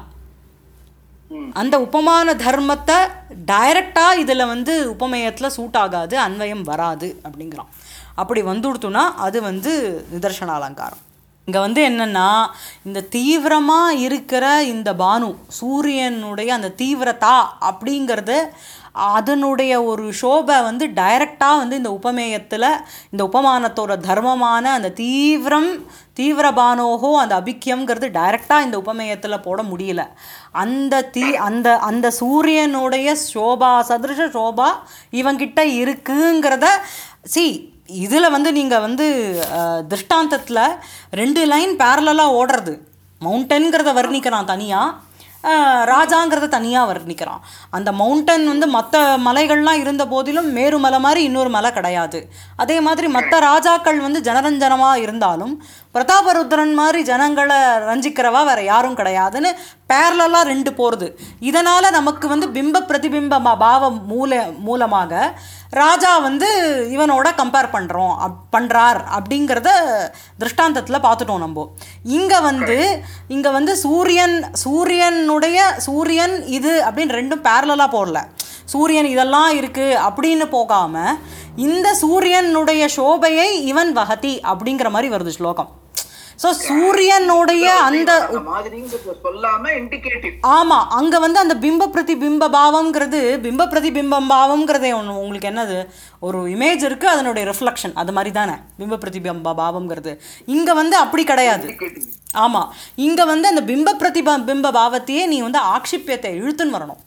அந்த உபமான தர்மத்தை டைரக்டாக இதில் வந்து உபமேயத்தில் சூட் ஆகாது அன்வயம் வராது அப்படிங்கிறான் அப்படி வந்துடுத்துனா அது வந்து நிதர்சன அலங்காரம் இங்கே வந்து என்னென்னா இந்த தீவிரமாக இருக்கிற இந்த பானு சூரியனுடைய அந்த தீவிரதா அப்படிங்கிறது அதனுடைய ஒரு சோபை வந்து டைரக்டாக வந்து இந்த உபமேயத்தில் இந்த உபமானத்தோட தர்மமான அந்த தீவிரம் தீவிரபானோகோ அந்த அபிக்கியம்ங்கிறது டைரக்டாக இந்த உபமேயத்தில் போட முடியல அந்த தீ அந்த அந்த சூரியனுடைய சோபா சதுருஷ சோபா இவங்கிட்ட இருக்குங்கிறத சி இதில் வந்து நீங்கள் வந்து திருஷ்டாந்தத்தில் ரெண்டு லைன் பேரலாக ஓடுறது மவுண்டன்கிறத வர்ணிக்கிறான் தனியாக ராஜாங்கிறத தனியாக வர்ணிக்கிறான் அந்த மவுண்டன் வந்து மற்ற மலைகள்லாம் இருந்த போதிலும் மேருமலை மாதிரி இன்னொரு மலை கிடையாது அதே மாதிரி மற்ற ராஜாக்கள் வந்து ஜனரஞ்சனமாக இருந்தாலும் பிரதாபருத்ரன் மாதிரி ஜனங்களை ரஞ்சிக்கிறவா வேற யாரும் கிடையாதுன்னு பேரலாக ரெண்டு போகிறது இதனால் நமக்கு வந்து பிம்ப பிரதிபிம்ப பா- பாவம் மூல மூலமாக ராஜா வந்து இவனோட கம்பேர் பண்ணுறோம் அப் பண்ணுறார் அப்படிங்கிறத திருஷ்டாந்தத்தில் பார்த்துட்டோம் நம்ம இங்கே வந்து இங்கே வந்து சூரியன் சூரியனுடைய சூரியன் இது அப்படின்னு ரெண்டும் பேரலாக போடல சூரியன் இதெல்லாம் இருக்குது அப்படின்னு போகாமல் இந்த சூரியனுடைய சோபையை இவன் வகதி அப்படிங்கிற மாதிரி வருது ஸ்லோகம் ஸோ சூரியனுடைய அந்த அந்த மாதிரிங்கிறத சொல்லாம இண்டிகேட்டிவ் ஆமாம் அங்கே வந்து அந்த பிம்ப பிரதிபிம்ப பாவம்ங்கிறது பிம்ப பிரதிபிம்பம் பாவம்ங்கிறதே ஒன்று உங்களுக்கு என்னது ஒரு இமேஜ் இருக்குது அதனுடைய ரிஃப்ளெக்ஷன் அது மாதிரி தானே பிம்ப பிரதிபிம்ப பாவம்ங்கிறது இங்கே வந்து அப்படி கிடையாது இண்டிகேட்டிவ் ஆமாம் இங்கே வந்து அந்த பிம்ப பிரதிப பிம்ப பாவத்தையே நீ வந்து ஆக்ஷிப்பியத்தை இழுத்துன்னு வரணும்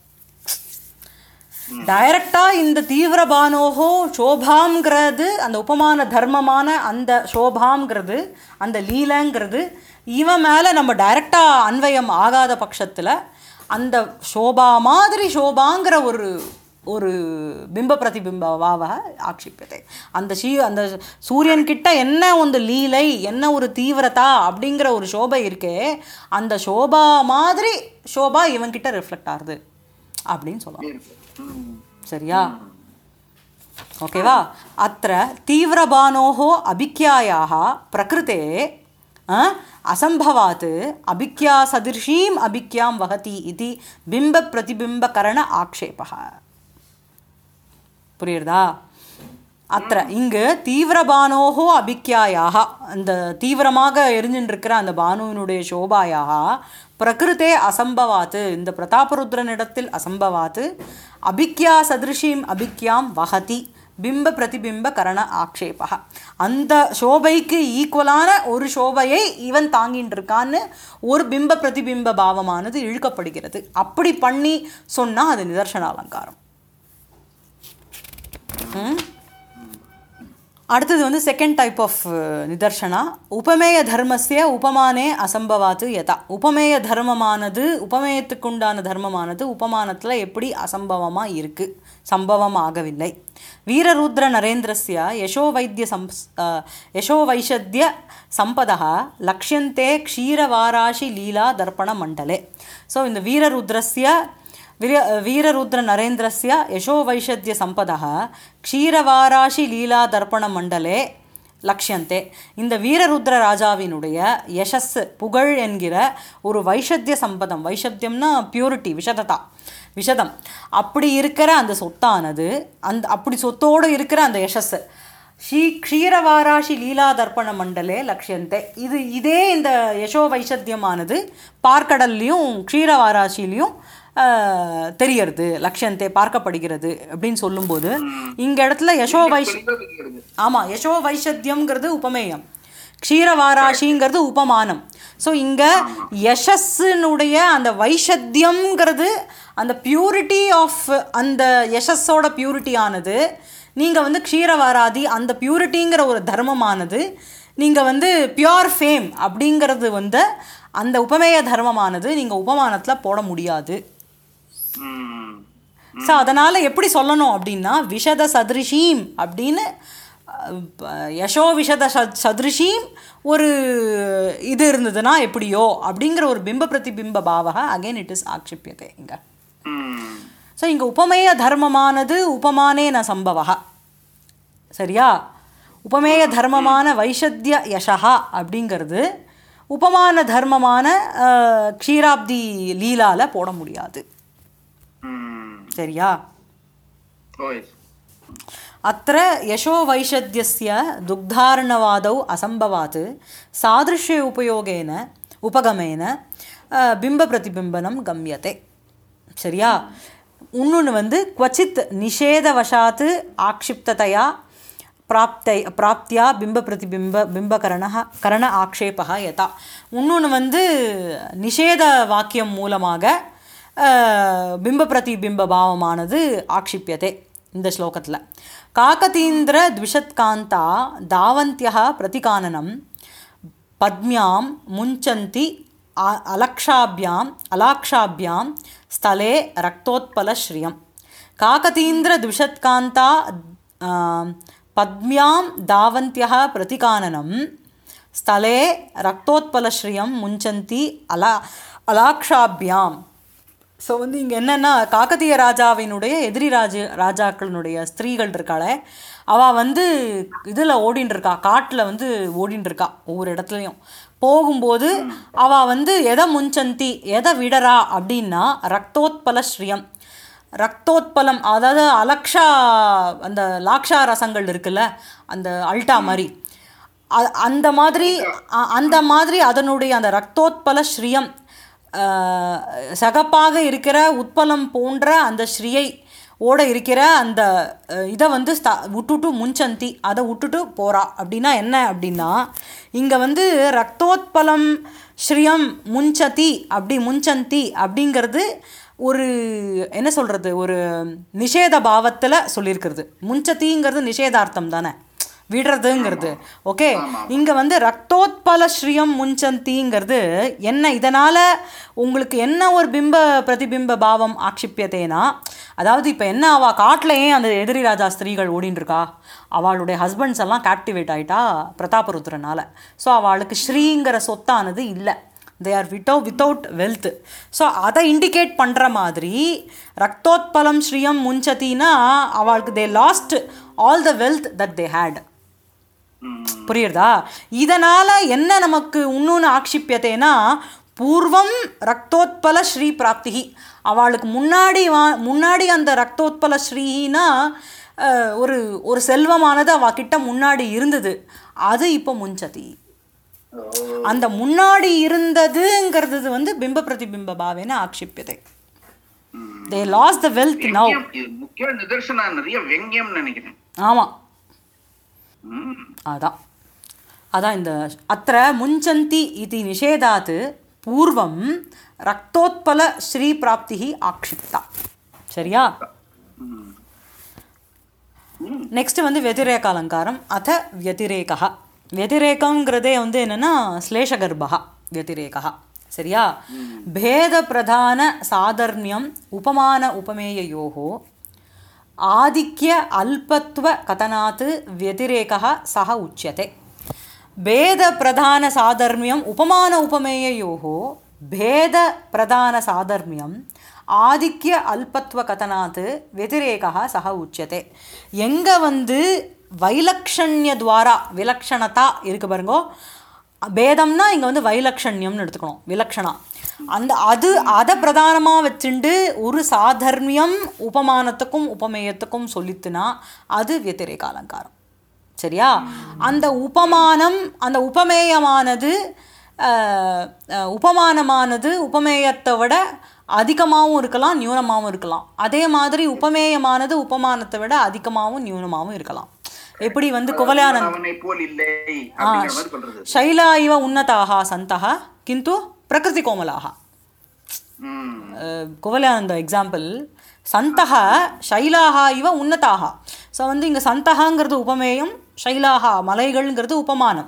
டைரக்டாக இந்த தீவிரபானோகோ சோபாங்கிறது அந்த உபமான தர்மமான அந்த சோபாங்கிறது அந்த லீலைங்கிறது இவன் மேலே நம்ம டைரக்டாக அன்வயம் ஆகாத பட்சத்தில் அந்த சோபா மாதிரி சோபாங்கிற ஒரு ஒரு பிம்ப பிரதிபிம்ப வாவ ஆக்ஷிப்பியத்தை அந்த ஷீ அந்த சூரியன் கிட்ட என்ன ಒಂದು லீலை என்ன ஒரு தீவிரதா அப்படிங்கிற ஒரு சோபை இருக்கே அந்த சோபா மாதிரி சோபா இவன்கிட்ட ரிஃப்ளெக்ட் ஆகுது அப்படின்னு சொல்லலாம் இருக்கு ம். சரியா ஓகேவா அत्र तीव्रबाणोः अभिज्ञायाः प्रकृते अ, असम्भवात् अभिज्ञासदृशीम् अभिज्ञां वहति इति बिम्बप्रतिबिम्बकरण आक्षेपः புரியுறதா அത്ര இங்கு தீவிரபானோகோ அபிக்யாயாக அந்த தீவிரமாக எரிஞ்சுட்டு இருக்கிற அந்த பானுவினுடைய சோபாயாக பிரகிருத்தே அசம்பவாத்து இந்த பிரதாபருத்ரனிடத்தில் அசம்பவாத்து அபிக்யா சதிருஷீம் அபிக்யாம் வஹதி பிம்ப பிரதிபிம்ப கரண ஆக்ஷேபா அந்த சோபைக்கு ஈக்குவலான ஒரு சோபையை இவன் தாங்கிட்டு இருக்கான்னு ஒரு பிம்ப பிரதிபிம்ப பாவமானது இழுக்கப்படுகிறது அப்படி பண்ணி சொன்னா அது நிதர்சன அலங்காரம் ம்? அடுத்தது வந்து செகண்ட் டைப் ஆஃப் நிதர்சனா உபமேய தர்மஸ்ய உபமானே அசம்பவாத்து யதா உபமேய தர்மமானது உபமேயத்துக்குண்டான தர்மமானது உபமானத்தில் எப்படி அசம்பவமாக இருக்கு சம்பவம் ஆகவில்லை வீரருத்ர நரேந்திரஸ்ய யசோ வைத்திய சம்ஸ் அஹ், யசோ வைஷத்திய சம்பதः லக்ஷ்யந்தே க்ஷீரவாராஷி லீலா தர்ப்பண மண்டலே ஸோ இந்த வீரருத்ரஸ்ய वीर वीररुद्रनरेन्द्रस्य यशोवैषद्यसम्पदः क्षीरवाराशिलीलादर्पणमण्डले லக்ஷந்தே இந்த வீரருத்ர ராஜாவினுடைய யசஸ் புகழ் என்கிற ஒரு வைஷத்திய சம்பதம் வைஷத்தியம்னா பியூரிட்டி விஷததா விஷதம் அப்படி இருக்கிற அந்த சொத்தானது அந்த அப்படி சொத்தோடு இருக்கிற அந்த யசஸ் ஸ்ரீ க்ஷீரவாராஷி லீலா தர்ப்பண மண்டலே லக்ஷந்தே இது இதே இந்த யசோ வைஷத்தியமானது பார்க்கடல்லையும் க்ஷீரவாராஷிலையும் ஆஹ், தெரியறது லக்ஷந்தே பார்க்கப்படுகிறது அப்படின்னு சொல்லும்போது இங்க இடத்துல யசோ வைஷ் தெளிவா தெரிகிறது. ஆமாம் யசோ வைஷத்தியம்ங்கிறது உபமேயம் க்ஷீரவாராஷிங்கிறது உபமானம் ஸோ இங்கே யசஸ்னுடைய அந்த வைஷத்தியம்ங்கிறது அந்த பியூரிட்டி ஆஃப் அந்த யசஸோட பியூரிட்டி ஆனது நீங்கள் வந்து க்ஷீரவாராதி அந்த பியூரிட்டிங்கிற ஒரு தர்மமானது நீங்கள் வந்து பியோர் ஃபேம் அப்படிங்கிறது வந்து அந்த உபமேய தர்மமானது நீங்கள் உபமானத்தில் போட முடியாது ம். ஸோ அதனால் எப்படி சொல்லணும் அப்படின்னா விஷத சதிருஷீம் அப்படின்னு அஹ், ப- யசோ விஷத ச- சதிருஷீம் ஒரு இது இருந்ததுன்னா எப்படியோ அப்படிங்கிற ஒரு பிம்ப பிரதிபிம்ப பாவக அகைன் இட் இஸ் ஆக்ஷிப்பியதே இங்கே ம். ஸோ இங்கே உபமேய தர்மமானது உபமானே ந சம்பவா சரியா உபமேய தர்மமான வைஷத்திய யசா அப்படிங்கிறது உபமான தர்மமான அஹ், க்ஷீராப்தி லீலால போட முடியாது ம். சரியா ஓய். अत्र यशोवैषद्यस्य दुग्धार्णवादौ असम्भवात् सादृश्य उपयोगेन उपगमेन अ, बिम्बप्रतिबिम्बनं गम्यते சரியா இன்னொன்று வந்து क्वचित् निषेधवशात् आक्षिप्ततया प्राप्த்தை प्राप्त्या बिम्बप्रतिबिम्ब बिम्बकरणः करण ஆக்ஷேபः யதா இன்னொன்று வந்து நிஷேத வாக்கியம் மூலமாக அஹ், பிம்ப பிரதிபிம்ப பாவமானது ஆக்ஷிப்பியதே இந்த ஸ்லோகத்தில் காகதீந்திர த்விஷத்காந்தா தாவந்தியः பிரதிகானனம் பத்மியாம் முஞ்சந்தி அ- அலக்ஷாபியாம் அலாக்ஷாபியாம் ஸ்தலே ரக்தோத்பலஸ்ரீயம் காகதீந்திர த்விஷத்காந்தா ஆம், பத்மியாம் தாவந்தியः பிரதிகானனம் ஸ்தலே ரக்தோத்பலஸ்ரீயம் முஞ்சந்தி அலா அலாக்ஷாபியாம் ஸோ வந்து இங்கே என்னென்னா காக்கத்திய ராஜாவினுடைய எதிரி ராஜ ராஜாக்களினுடைய ஸ்திரீகள் இருக்காளே அவள் வந்து இதில் ஓடின்னு இருக்கா காட்டில் வந்து ஓடின்னு இருக்கா ஒவ்வொரு இடத்துலையும் போகும்போது அவள் வந்து எதை முன்சந்தி எதை விடறா அப்படின்னா ரக்தோத்பல ஸ்ரீயம் ரக்தோத்பலம் அதாவது அலக்ஷா அந்த லாக்ஷா ரசங்கள் இருக்குல்ல அந்த அல்டா மாதிரி அ- அந்த மாதிரி அ- அந்த மாதிரி அதனுடைய அந்த ரக்தோத்பல ஸ்ரீயம் அஹ், சகப்பாக இருக்கிற உட்பலம் போன்ற அந்த ஸ்ரீயை ஓட இருக்கிற அந்த அஹ், இதை வந்து ஸ்த விட்டுட்டு முன்சந்தி அதை விட்டுட்டு போறா அப்படின்னா என்ன அப்படின்னா இங்கே வந்து ரக்தோத்பலம் ஸ்ரீயம் முன்சதி அப்படி முன்சந்தி அப்படிங்கிறது ஒரு என்ன சொல்கிறது ஒரு நிஷேத பாவத்தில் சொல்லியிருக்கிறது முன்சதிங்கிறது நிஷேதார்த்தம் தானே விடுறதுங்கிறது ஓகே இங்கே வந்து ரக்தோத்பல ஸ்ரீயம் முன்சந்திங்கிறது என்ன இதனால் உங்களுக்கு என்ன ஒரு பிம்ப பிரதிபிம்ப பாவம் ஆக்ஷிப்பியதேனா அதாவது இப்போ என்ன அவள் காட்டில் ஏன் அந்த எதிரி ராஜா ஸ்திரீகள் ஓடின்னு இருக்கா அவளுடைய ஹஸ்பண்ட்ஸ் எல்லாம் கேப்டிவேட் ஆயிட்டா பிரதாபருத்ரனால ஸோ அவளுக்கு ஸ்ரீங்கிற சொத்தானது இல்லை they are without without wealth so அதை இண்டிகேட் பண்ணுற மாதிரி ரக்தோத்பலம் ஸ்ரீயம் முஞ்சத்தின்னா அவளுக்கு they lost all the wealth that they had ம். புரியுறதா இதனால் என்ன நமக்கு இன்னொன்று ஆக்ஷிப்பியத்தைனா பூர்வம் ரக்தோத்பல ஸ்ரீ பிராப்திகி அவளுக்கு முன்னாடி வா முன்னாடி அந்த ரக்தோத்பல ஸ்ரீனா அஹ், ஒரு ஒரு செல்வமானது அவகிட்ட முன்னாடி இருந்தது அது இப்போ முஞ்சதி ஓ. அந்த முன்னாடி இருந்ததுங்கிறது வந்து பிம்ப பிரதிபிம்ப பாவேன ஆக்ஷிப்பியதை ம். They lost the wealth now வெங்கியம், இது முக்கிய நிதர்சனா நிறைய வெங்கியம் நினைக்கிறேன் ஆமாம் ம். அதான் அதான் இந்த அத்த முஞ்சந்தி இது நிஷேதாத் பூர்வம் ரக்தோத்பல ஸ்ரீ பிராப்தி ஆக்ஷிப்தா சரியா ம். நெக்ஸ்ட் வந்து வெதிரேக அலங்காரம் அத व्यतिरेकः व्यतिरेकங்கிறதே வந்து என்னன்னா ஸ்லேஷகர்பா व्यतिरेकः சரியா பேத பிரதான சாதர்ணியம் உபமான உபமேயயோः ஆதிக்ய அல்பத்வ கதனாத் व्यतिरेकः சக உச்சியते பேத பிரதான சாதர்மியம் உபமான உபமேயயோः பேத பிரதான சாதர்மியம் ஆதிக்ய அல்பத்வ கதனாத் व्यतिरेकः சக உச்சியते எங்க வந்து வைலக்ஷண்ய துவாரா விலக்ஷணதா இருக்கு பாருங்கோ பேதம்னா இங்கே வந்து வைலக்ஷண்யம்னு எடுத்துக்கணும் விலக்ஷணா அந்த அது அதை பிரதானமாக வச்சுண்டு ஒரு சாதர்மியம் உபமானத்துக்கும் உபமேயத்துக்கும் சொல்லித்துனா அது व्यतिरेக அலங்காரம் சரியா அந்த உபமானம் அந்த உபமேயமானது அஹ், அஹ், உபமானமானது உபமேயத்தை விட அதிகமாகவும் இருக்கலாம் நியூனமாகவும் இருக்கலாம் அதே மாதிரி உபமேயமானது உபமானத்தை விட அதிகமாகவும் நியூனமாகவும் இருக்கலாம் எப்படி வந்து குவலயானந்த் அவனை போல் இல்லை அப்படிங்கிற மாதிரி சொல்றது ಶೈಲಾ ಇವ ಉನ್ನತಾಹ ಸಂತಹ ಕಿಂತು ಪ್ರಕೃತಿ ಕೋಮಲಾಹ ம். குவலயானந்த எக்ஸாம்பிள் சந்தக ஷைலாக இவ உன்னதாக ஸோ வந்து இங்கே சந்தகாங்கிறது உபமேயம் ஷைலாகா மலைகள்ங்கிறது உபமானம்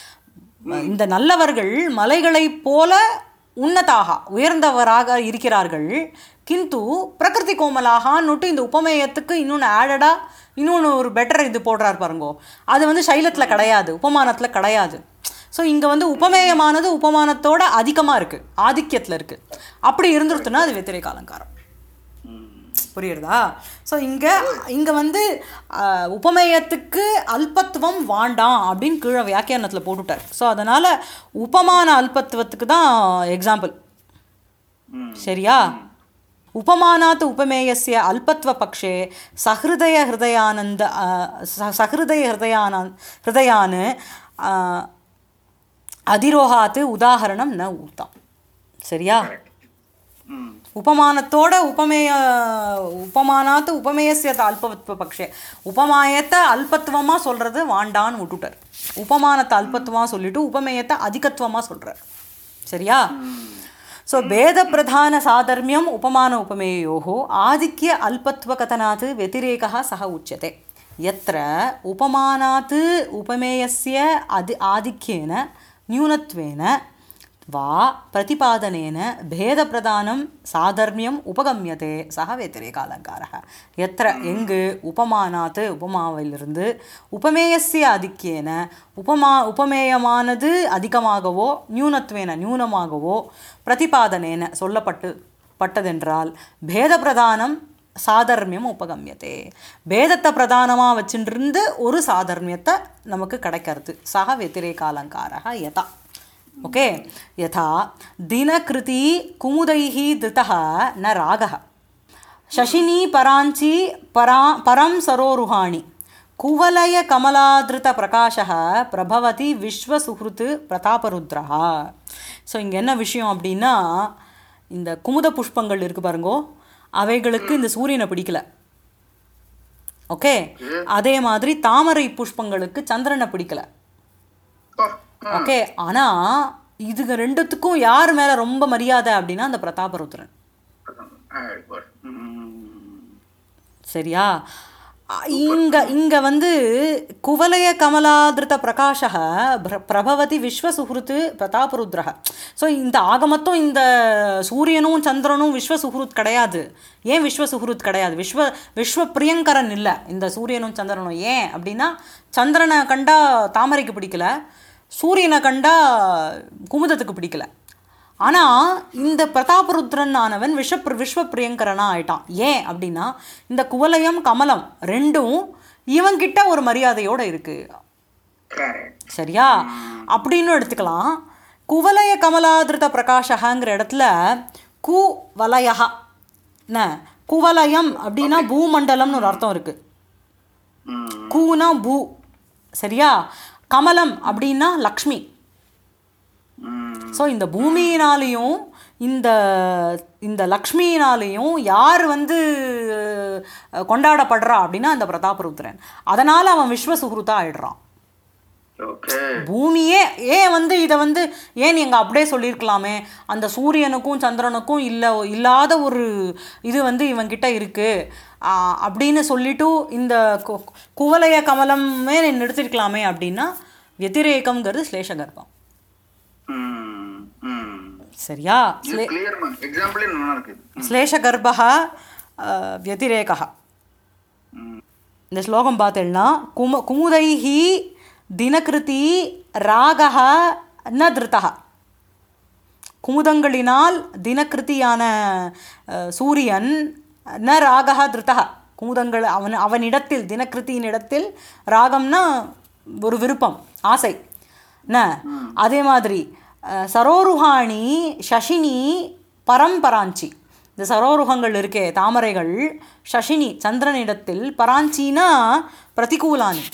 இந்த நல்லவர்கள் மலைகளைப் போல உன்னதாக உயர்ந்தவராக இருக்கிறார்கள் கிந்து பிரகிருதி கோமலாகான்னுட்டு இந்த உபமேயத்துக்கு இன்னொன்று ஆடடாக இன்னொன்று ஒரு பெட்டர் இது போடுறார் பாருங்கோ அது வந்து சைலத்தில் கிடையாது உபமானத்தில் கிடையாது ஸோ இங்கே வந்து உபமேயமானது உபமானத்தோட அதிகமாக இருக்குது ஆதிக்கியத்தில் இருக்குது அப்படி இருந்துருத்துனா அது வெத்திரேக அலங்காரம் ம். புரியுறதா ஸோ இங்கே இங்கே வந்து அஹ், உபமேயத்துக்கு அல்பத்துவம் வாண்டாம் அப்படின்னு கீழே வியாக்கியானத்தில் போட்டுட்டார் ஸோ அதனால் உபமான அல்பத்துவத்துக்கு தான் எக்ஸாம்பிள் ம். சரியா உபமானாத் உபமேயஸ்ய அல்பத்வபக்ஷே சஹிருதய ஹிருதயானந்த அஹ், ச- சஹிருதய ஹிருதயானந்த் ஹிருதயான் அஹ், அதிரோகாத்து உதாகரணம் ந ஊத்தாம் சரியா ம். உபமானத்தோட உபமேய உபமானாத்து உபமேயசிய அல்பத்வ பக்ஷே உபமாயத்தை அல்பத்துவமாக சொல்கிறது வாண்டான்னு விட்டுட்டார் உபமானத்தை அல்பத்துவமாக சொல்லிட்டு உபமேயத்தை அதிகத்துவமாக சொல்கிறார் சரியா ஸோ பேத பிரதான சாதர்மியம் உபமான உபமேயோः ஆதிக்ய அல்பத்வகதனாத் व्यतिरेकः सः उच्यते यत्र उपमानात् उपमेयस्य अदि आधिक्येन न्यूनत्वेन वा प्रतिपादनेन भेदप्रदानं साधर्म्यम् उपगम्यते सः व्यतिरेकालङ्कारः यत्र எங்கு உபமானாத் உபமாவிலிருந்து உபமேயஸ்ய ஆதிக்கியேன உபமா உபமேயமானது அதிகமாகவோ நியூனத்வேன நியூனமாகவோ பிரதிபாதனேன சொல்லப்பட்டு பட்டதென்றால் பேத பிரதானம் சாதர்மியம் உபகமியத்தே பேதத்தை பிரதானமாக வச்சுட்டு ஒரு சாதர்மியத்தை நமக்கு கிடைக்கிறது சக व्यतिरेकालङ्कारः யதா ओके यथा दिनकृति कुमुदैः धृतः न रागः शशिनी पराञ्ची परा परं सरोरुहाणि कुवलयकमलादृतप्रकाशः प्रभवति விஸ்வசுஹృத் பிரதாபருத்ரா ஸோ இங்கே என்ன விஷயம் அப்படின்னா இந்த குமுத புஷ்பங்கள் இருக்கு பாருங்கோ அவைகளுக்கு இந்த சூரியனை பிடிக்கல ஓகே அதே மாதிரி தாமரை புஷ்பங்களுக்கு சந்திரனை பிடிக்கல ஓ, ஓகே ஆனா இதுங்க ரெண்டுத்துக்கும் யார் மேல ரொம்ப மரியாதை அப்படின்னா அந்த பிரதாபருத்ரன் ஆ, good. ம். சரியா அ, இங்க இங்க வந்து குவலய கமலாதிருத பிரகாஷ பிரபவதி விஸ்வசுஹృத் பிரதாபருத்ரஹ ஸோ இந்த ஆகமத்தும் இந்த சூரியனும் சந்திரனும் விஸ்வசுஹృத் கிடையாது ஏன் விஸ்வசுஹృத் கிடையாது விஸ்வ விஸ்வ பிரியங்கரன் இல்லை இந்த சூரியனும் சந்திரனும் ஏன் அப்படின்னா சந்திரனை கண்டா தாமரைக்கு பிடிக்கல சூரியனை கண்டா குமுதத்துக்கு பிடிக்கல ஆனால் இந்த பிரதாபருத்ரன் ஆனவன் விஷ விஸ்வ பிரியங்கரனா ஆயிட்டான் ஏன் அப்படின்னா இந்த குவலயம் கமலம் ரெண்டும் இவன்கிட்ட ஒரு மரியாதையோட இருக்கு கரெக்ட் சரியா அப்படின்னு எடுத்துக்கலாம் குவலய கமலாதிருத பிரகாஷகங்கிற இடத்துல கு வலயஹா என்ன குவலயம் அப்படின்னா பூமண்டலம்னு ஒரு அர்த்தம் இருக்கு ம் கூனா பூ சரியா கமலம் அப்படின்னா லக்ஷ்மி ம் ஸோ இந்த பூமியினாலேயும் இந்த இந்த லக்ஷ்மியினாலேயும் யார் வந்து அஹ், கொண்டாடப்படுறா அப்படின்னா அந்த பிரதாபருத்ரன் அதனால் அவன் விஸ்வ சுகிருத்தா ஆயிடுறான் ஓகே பூமியே ஏன் வந்து இதை வந்து ஏன் நீங்கள் அப்படியே சொல்லியிருக்கலாமே அந்த சூரியனுக்கும் சந்திரனுக்கும் இல்லை இல்லாத ஒரு இது வந்து இவன்கிட்ட இருக்குது அப்படின்னு சொல்லிட்டு இந்த கு- குவலய கமலமே நிறுத்திருக்கலாமே அப்படின்னா వ్యతిరేకంங்கிறது ஸ்லேஷகர்ப்பம் ம் ம் சரியா இது கிளியர் மேம் எக்ஸாம்பிளே நல்லா இருக்கு ஸ்லேஷகர்ப்பः వ్యతిరేకः இந்த ஸ்லோகம் பார்த்தேன்னா கும குமுதைஹி தினகிருதி ராகः ந திருத்தः குமுதங்களினால் தினகிருத்தியான அஹ், சூரியன் ந ராகः திருத்தः குமுதங்கள் அவன் அவனிடத்தில் தினகிருத்தியின் இடத்தில் ராகம்னா ஒரு விருப்பம் ஆசை என்ன அதே மாதிரி அஹ், சரோருஹாணி சசினி பரம்பராஞ்சி இந்த சரோருகங்கள் இருக்கே தாமரைகள் சசினி சந்திரனிடத்தில் பராஞ்சினா பிரதிகூலானி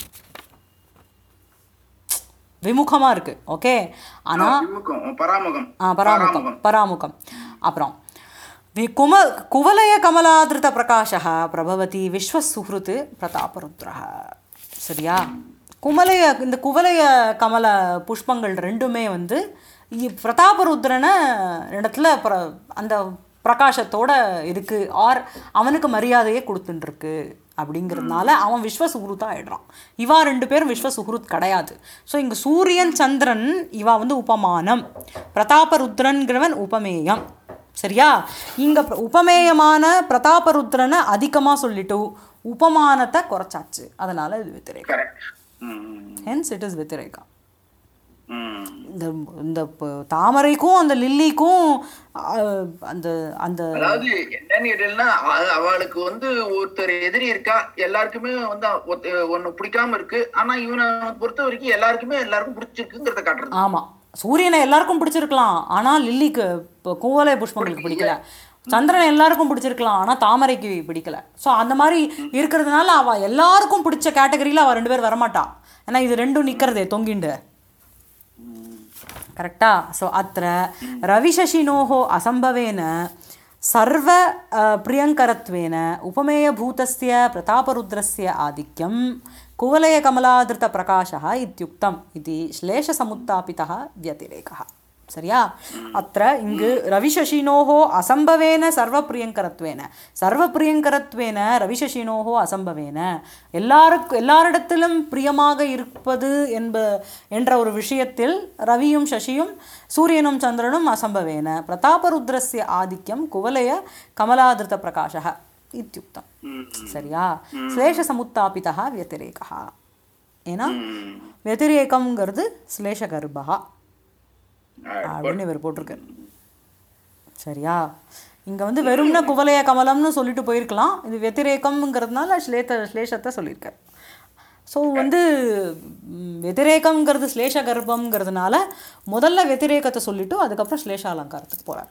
விமுகமாக இருக்கு ஓகே ஆனால் விமுகம் பராமுகம் ஆ பராமுகம் பராமுகம் அப்புறம் வி கும குவலய கமலாதிருத பிரகாஷः பிரபவதி விஸ்வசுஹృத் பிரதாபருத்ரः சரியா குமலய இந்த குவலய கமல புஷ்பங்கள் ரெண்டுமே வந்து இ- பிரதாபருத்ரனை இடத்துல பிர அந்த பிரகாசத்தோட இருக்கு ஆர் அவனுக்கு மரியாதையை கொடுத்துட்டுருக்கு அப்படிங்கிறதுனால அவன் விஸ்வசுகுருத்தா ஆயிடுறான் இவா ரெண்டு பேரும் விஸ்வசுகுருத் கிடையாது ஸோ இங்கே சூரியன் சந்திரன் இவா வந்து உபமானம் பிரதாபருத்ரன்கிறவன் உபமேயம் சரியா இங்கே உபமேயமான பிரதாபருத்ரனை அதிகமாக சொல்லிட்டு உபமானத்தை குறைச்சாச்சு அதனால இது வெத்திரேகம் கரெக்ட் ம் ஹென்ஸ் இட் இஸ் வெத்திரேகம் ம் இந்த இந்த ப- தாமரைக்கும் அந்த லில்லிக்கும் அஹ், அந்த அந்த அதாவது என்னன்னு கேட்டீங்கன்னா அ- அவளுக்கு வந்து ஒருத்தர் எதிரி இருக்கா எல்லாருக்குமே வந்து ஒத்த- ஒண்ணு பிடிக்காம இருக்கு ஆனா இவனை பொறுத்த வரைக்கும் எல்லாருக்குமே எல்லாருக்கும் பிடிச்சிருக்குங்கிறத காட்டுறது ஆமாம் சூரியனை எல்லாருக்கும் பிடிச்சிருக்கலாம் ஆனால் லில்லிக்கு இப்போ கூவலை புஷ்பங்களுக்கு பிடிக்கல சந்திரனை எல்லாருக்கும் பிடிச்சிருக்கலாம் ஆனால் தாமரைக்கு பிடிக்கல ஸோ அந்த மாதிரி இருக்கிறதுனால அவள் எல்லாருக்கும் பிடிச்ச கேட்டகரியில் அவள் ரெண்டு பேர் வரமாட்டா ஏன்னா இது ரெண்டும் நிற்கிறதே தொங்கிண்டு கரெக்டா ஸோ அத்த ரவிசசினோः असम्भवेन सर्व अ, प्रियङ्करत्वेन उपमेयभूतस्य प्रतापरुद्रस्य आधिक्यं कुवलयकमलाधृतप्रकाशः इत्युक्तम् इति श्लेषसमुत्थापितः व्यतिरेकः சரியா அத்த இங்கு ரவிசசினோஹோ அசம்பவேன சர்வப்பிரியங்கரத்வேன சர்வப்பிரியங்கரத்வேன ரவிசசினோஹோ அசம்பவேன எல்லாருக்கும் எல்லாரிடத்திலும் பிரியமாக இருப்பது என்ப என்ற ஒரு விஷயத்தில் ரவியும் சசியும் சூரியனும் சந்திரனும் அசம்பவேன பிரதாபருத்ரஸ்ய ஆதிக்கம் குவலய கமலாதிருத பிரகாஷः இத்தியுக்தம் சரியா ஸ்லேஷசமுத்தாபிதா व्यतिरेकः ஏன்னா व्यतिरेकம்ங்கிறது ஸ்லேஷகர்பா அப்படின்னு இவர் போட்டிருக்காரு சரியா இங்கே வந்து வெறும்ன குவலய கமலம்னு சொல்லிட்டு போயிருக்கலாம் இது வெத்திரேக்கம்ங்கிறதுனால ஸ்லேத ஸ்லேஷத்தை சொல்லியிருக்காரு ஸோ வந்து ம், வெத்திரேக்கம்ங்கிறது ஸ்லேஷ கர்ப்பம்ங்கிறதுனால முதல்ல வெத்திரேக்கத்தை சொல்லிட்டு அதுக்கப்புறம் ஸ்லேஷ அலங்காரத்துக்கு போகிறார்